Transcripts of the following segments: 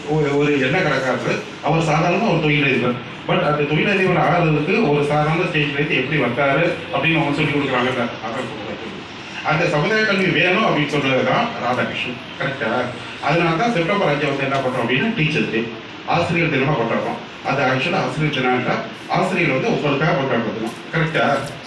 ஒரு ஒரு எண்ணெய் கடைக்காரர் அவர் சாதாரண ஒரு தொழிலதிபர் பட் அந்த தொழிலதிபர் ஆகிறதுக்கு ஒரு சாதாரண ஸ்டேஜ்லேருந்து எப்படி வந்தாரு அப்படின்னு அவங்க சொல்லி கொடுக்குறாங்கல்ல அதான் சொல்றது. அந்த சமுதாய கல்வி வேணும் அப்படின்னு சொல்றது தான் ராதாகிருஷ்ணன் கரெக்டா அதனால தான் செப்டம்பர் அஞ்சு வந்து என்ன பண்றோம் அப்படின்னா டீச்சர்ஸ் டே ஆசிரியர் தினமா கொண்டாடுறோம் அது ஆக்சுவலாக ஆசிரியர் தினம்னா ஆசிரியர் வந்து உங்களுக்காக கொண்டாடுறது கரெக்டா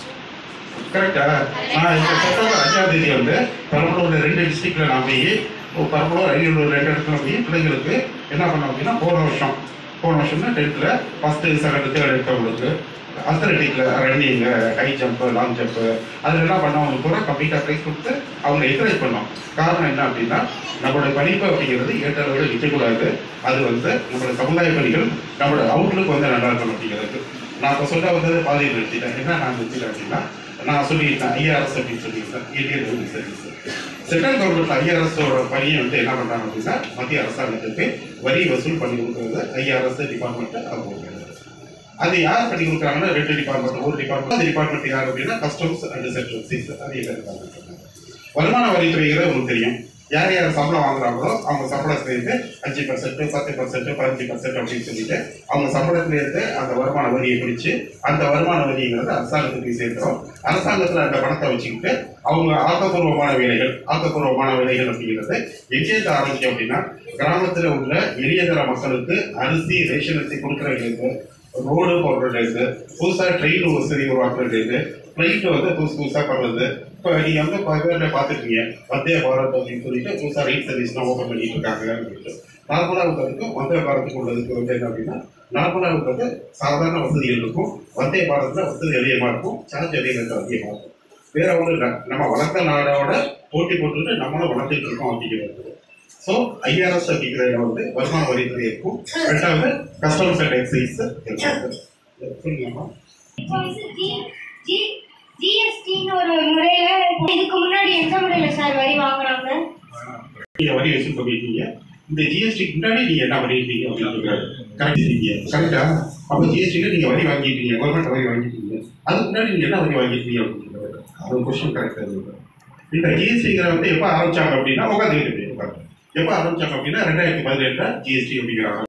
கரெக்டா நான் இந்த செப்டம்பர் அஞ்சாம் தேதி வந்து பெரம்பலூர்ல ரெண்டு டிஸ்ட்ரிக்ட்ல நான் போய் இப்போ பெரம்பலூர் அரியலூர் ரெண்டு இடத்துல போய் பிள்ளைங்களுக்கு என்ன பண்ணோம் அப்படின்னா போன வருஷம் போன வருஷம்னா டென்த்தில் ஃபஸ்ட்டு செகண்ட் தேர்ட் எடுத்தவங்களுக்கு அத்லட்டிக்கில் running high jump long jump அதில் என்ன பண்ணோம் அவங்களுக்கு பூரா கம்ப்ளீட்டாக ப்ரைஸ் கொடுத்து அவங்க என்கரேஜ் பண்ணோம் காரணம் என்ன அப்படின்னா நம்மளோட படிப்பு அப்படிங்கிறது ஏற்றளவில் நிற்கக்கூடாது அது வந்து நம்மளோட சமுதாய பணிகள் நம்மளோட அவுட்லுக் வந்து நல்லா இருக்கணும் அப்படிங்கிறது நான் இப்போ சொல்ல வந்தது பாதையில் நிறுத்திட்டேன் என்ன நான் நிறுத்திட்டேன் அப்படின்னா நான் சொல்லியிருக்கேன் ஐஆர்எஸ் அப்படின்னு சொல்லியிருக்கேன் Indian revenue service central government ஐஆர்எஸோட பணியை வந்து என்ன பண்ணுறாங்க அப்படின்னா மத்திய அரசாங்கத்துக்கு வரி வசூல் பண்ணி கொடுக்குறது ஐஆர்எஸ் டிபார்ட்மெண்ட் அவங்க கொடுக்குறது அது யார் பண்ணி கொடுக்குறாங்கன்னா ரெண்டு டிபார்ட்மெண்ட் ஒரு டிபார்ட்மெண்ட் அந்த டிபார்ட்மெண்ட் யார் அப்படின்னா கஸ்டம்ஸ் அண்ட் சென்ட்ரல் சீஸ் அது எங்க டிபார்ட்மெண்ட் வருமான வரித்துறைங்கிறது உங்களுக்கு தெரியும் யார் யார் சம்பளம் வாங்குறாங்களோ அவங்க சம்பளத்துலேருந்து அஞ்சு பர்சன்ட் பத்து பர்சன்ட் பதினஞ்சு பர்சன்ட் அப்படின்னு சொல்லிட்டு அவங்க சம்பளத்துலேருந்து அந்த வருமான வரியை பிடிச்சு அந்த வருமான வரிங்கிறத அரசாங்கத்துக்கு போய் சேர்க்கிறோம் அரசாங்கத்தில் அந்த பணத்தை வச்சுக்கிட்டு அவங்க ஆக்கப்பூர்வமான வேலைகள் ஆக்கப்பூர்வமான வேலைகள் அப்படிங்கிறது எங்கேருந்து ஆரம்பிக்கும் அப்படின்னா கிராமத்தில் உள்ள எளியதர மக்களுக்கு அரிசி ரேஷன் அரிசி கொடுக்குறவங்களுக்கு ரோடு போடுறதுலேருந்து புதுசாக ட்ரெயின் வசதி உருவாக்குறதுலேருந்து ஃப்ளைட் வந்து புதுசு புதுசாக பண்ணுறது இப்போ நீங்கள் வந்து பல பேரில் பார்த்துருக்கீங்க வந்தே பாரத் அப்படின்னு சொல்லிட்டு புதுசாக ரயில் சர்வீஸ்லாம் ஓப்பன் பண்ணிட்டு இருக்காங்க அப்படின்ட்டு நார்மலாக இருக்கிறதுக்கும் வந்தே பாரத்துக்கு உள்ளதுக்கு வந்து என்ன அப்படின்னா நார்மலாக இருக்கிறது சாதாரண வசதிகள் இருக்கும் வந்தே பாரத்தில் வசதி அதிகமாக இருக்கும் சார்ஜ் அதிகம் அதிகமாக இருக்கும் வேற ஒன்றும் இல்லை நம்ம வளர்த்த நாடோட போட்டி போட்டுட்டு நம்மளும் வளர்த்துட்டு இருக்கோம் அப்படிங்கிறது ஸோ ஐஆர்எஸ் அப்படிங்கிறதுல வந்து வருமான வரித்துறை இருக்கும் ரெண்டாவது கஸ்டமர்ஸ் அண்ட் எக்ஸைஸ் சொல்லுங்கம்மா இப்போ வந்து ஜி ஜி ஜிஎஸ்டின்னு ஒரு முறையில இதுக்கு முன்னாடி எந்த முறையில சார் வரி வாங்குறாங்க நீங்க வரி வசூல் பண்ணிருக்கீங்க இந்த ஜிஎஸ்டி முன்னாடி நீங்க என்ன பண்ணிருக்கீங்க அப்படின்னு கரெக்ட் இருக்கீங்க கரெக்டா அப்போ ஜிஎஸ்டில நீங்க வரி வாங்கிட்டீங்க கவர்மெண்ட் வரி வாங்கிட்டீங்க அதுக்கு முன்னாடி நீங்க என்ன வரி வாங்கிட்டீங்க அப்படிங்கிறது அது கொஸ்டின் கரெக்டாக இருக்கு இந்த ஜிஎஸ்டிங்கிற வந்து எப்போ ஆரம்பிச்சாங்க அப்படின்னா உட்காந்துக்கிட்டு உட்காந்து எப்போ ஆரம்பிச்சாங்க அப்படின்னா ரெண்டாயிரத்தி பதினெட்டுல ஜிஎஸ்டி அப்படிங்கிறாங்க